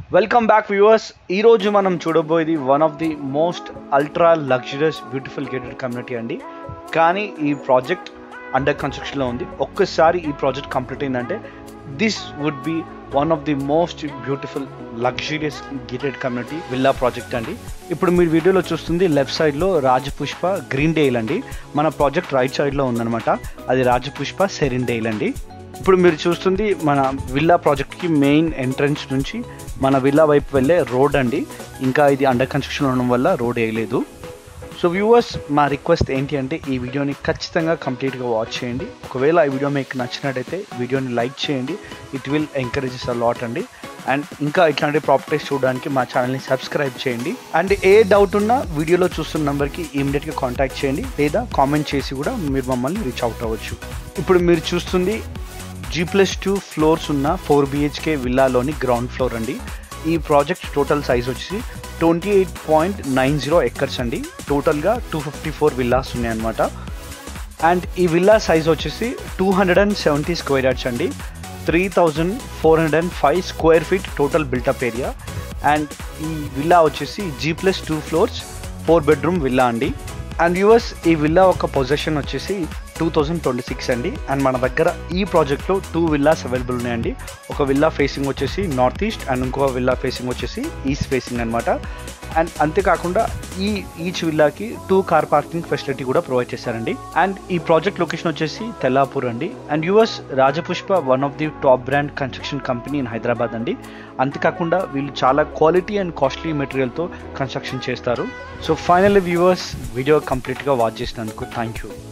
welcome back viewers ఈరోజు మనం చూడబోయేది one of the most ultra luxurious beautiful gated community అండి కానీ ఈ ప్రాజెక్ట్ అండర్ కన్స్ట్రక్షన్లో ఉంది ఒక్కసారి ఈ ప్రాజెక్ట్ కంప్లీట్ అయిందంటే this would be one of the most beautiful luxurious gated community villa project అండి ఇప్పుడు మీరు వీడియోలో చూస్తుంది లెఫ్ట్ సైడ్లో రాజపుష్ప గ్రీన్ డేల్ అండి మన ప్రాజెక్ట్ రైట్ సైడ్లో ఉందన్నమాట అది రాజపుష్ప సెరిన్ డేల్ అండి ఇప్పుడు మీరు చూస్తుంది మన విల్లా ప్రాజెక్ట్కి మెయిన్ ఎంట్రన్స్ నుంచి మన విల్లా వైపు వెళ్ళే రోడ్ అండి ఇంకా ఇది అండర్ కన్స్ట్రక్షన్ ఉండడం వల్ల రోడ్ వేయలేదు సో వ్యూవర్స్ మా రిక్వెస్ట్ ఏంటి అంటే ఈ వీడియోని ఖచ్చితంగా కంప్లీట్గా వాచ్ చేయండి ఒకవేళ ఈ వీడియో మీకు నచ్చినట్టయితే వీడియోని లైక్ చేయండి it will encourages a lot అండి అండ్ ఇంకా ఇట్లాంటి ప్రాపర్టీస్ చూడడానికి మా ఛానల్ని సబ్స్క్రైబ్ చేయండి అండ్ ఏ డౌట్ ఉన్నా వీడియోలో చూస్తున్న నెంబర్కి ఇమీడియట్గా కాంటాక్ట్ చేయండి లేదా కామెంట్ చేసి కూడా మీరు మమ్మల్ని రీచ్ అవుట్ అవ్వచ్చు ఇప్పుడు మీరు చూస్తుంది జీ ప్లస్ టూ ఫ్లోర్స్ ఉన్న ఫోర్ బిహెచ్కే విల్లాలోని గ్రౌండ్ ఫ్లోర్ అండి ఈ ప్రాజెక్ట్ టోటల్ సైజ్ వచ్చి twenty eight point nine zero acres అండి టోటల్గా టూ ఫిఫ్టీ ఫోర్ విల్లాస్ ఉన్నాయన్నమాట అండ్ ఈ విల్లా సైజ్ వచ్చేసి two hundred and seventy square yards అండి three thousand four hundred and five square feet total built up area and ఈ villa వచ్చేసి G plus two floors four bedroom villa అండి and US ఈ villa ఒక position వచ్చేసి two thousand twenty six అండి and మన దగ్గర ఈ ప్రాజెక్ట్లో టూ విల్లాస్ అవైలబుల్ ఉన్నాయండి ఒక విల్లా ఫేసింగ్ వచ్చేసి నార్త్ ఈస్ట్ అండ్ ఇంకో విల్లా ఫేసింగ్ వచ్చేసి ఈస్ట్ ఫేసింగ్ అనమాట అండ్ అంతేకాకుండా ఈ ఈచ్ విల్లాకి టూ కార్ పార్కింగ్ ఫెసిలిటీ కూడా ప్రొవైడ్ చేశారండి అండ్ ఈ ప్రాజెక్ట్ లొకేషన్ వచ్చేసి తెల్లాపూర్ అండి and us Rajapushpa one of the top brand construction company in Hyderabad అండి అంతేకాకుండా వీళ్ళు చాలా క్వాలిటీ అండ్ కాస్ట్లీ మెటీరియల్తో కన్స్ట్రక్షన్ చేస్తారు సో ఫైనల్ వ్యూవర్స్ వీడియో కంప్లీట్గా వాచ్ చేసినందుకు థ్యాంక్ యూ